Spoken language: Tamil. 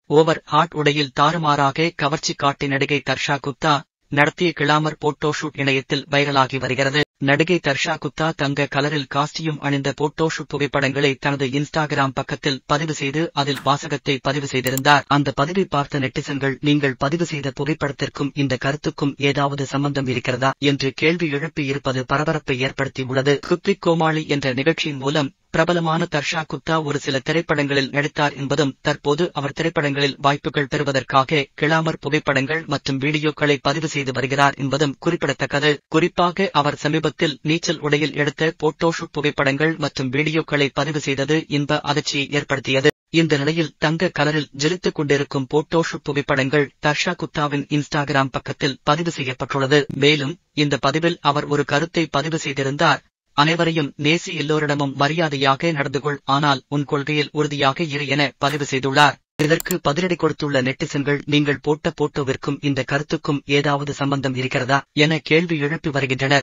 ஓவர் ஹாட் உடையில் தாறுமாறாக கவர்ச்சி காட்டி நடிகை தர்ஷா குப்தா நடத்திய கிளாமர் போட்டோ ஷூட் இணையத்தில் வைரலாகி வருகிறது நடிகை தர்ஷா குப்தா தங்க கலரில் காஸ்டியூம் அணிந்த போட்டோ ஷூட் புகைப்படங்களை தனது இன்ஸ்டாகிராம் பக்கத்தில் பதிவு செய்து அதில் வாசகத்தை பதிவு செய்திருந்தார் அந்த பதிவை பார்த்த நெட்டிசன்கள் நீங்கள் பதிவு செய்த புகைப்படத்திற்கும் இந்த கருத்துக்கும் ஏதாவது சம்பந்தம் இருக்கிறதா என்று கேள்வி எழுப்பி இருப்பது பரபரப்பை ஏற்படுத்தியுள்ளது குத்விக் கோமாளி என்ற நிகழ்ச்சியின் மூலம் பிரபலமான தர்ஷா குப்தா ஒரு சில திரைப்படங்களில் நடித்தார் என்பதும் தற்போது அவர் திரைப்படங்களில் வாய்ப்புகள் பெறுவதற்காக கிளாமர் புகைப்படங்கள் மற்றும் வீடியோக்களை பதிவு செய்து வருகிறார் என்பதும் குறிப்பிடத்தக்கது குறிப்பாக அவர் சமீபத்தில் நீச்சல் உடையில் எடுத்த போட்டோ ஷூட் புகைப்படங்கள் மற்றும் வீடியோக்களை பதிவு செய்தது இன்ப அதிர்ச்சியை ஏற்படுத்தியது இந்த நிலையில் தங்க கலரில் ஜெலித்துக் கொண்டிருக்கும் போட்டோ ஷூட் புகைப்படங்கள் தர்ஷா குப்தாவின் இன்ஸ்டாகிராம் பக்கத்தில் பதிவு செய்யப்பட்டுள்ளது மேலும் இந்த பதிவில் அவர் ஒரு கருத்தை பதிவு செய்திருந்தார் அனைவரையும் நேசி எல்லோரிடமும் மரியாதையாக நடந்து கொள் ஆனால் உன் கொள்கையில் உறுதியாக இரு என பதிவு செய்துள்ளார் இதற்கு பதிலடி கொடுத்துள்ள நெட்டிசன்கள் நீங்கள் போட்ட போட்டோவிற்கும் இந்த கருத்துக்கும் ஏதாவது சம்பந்தம் இருக்கிறதா என கேள்வி எழுப்பி வருகின்றனர்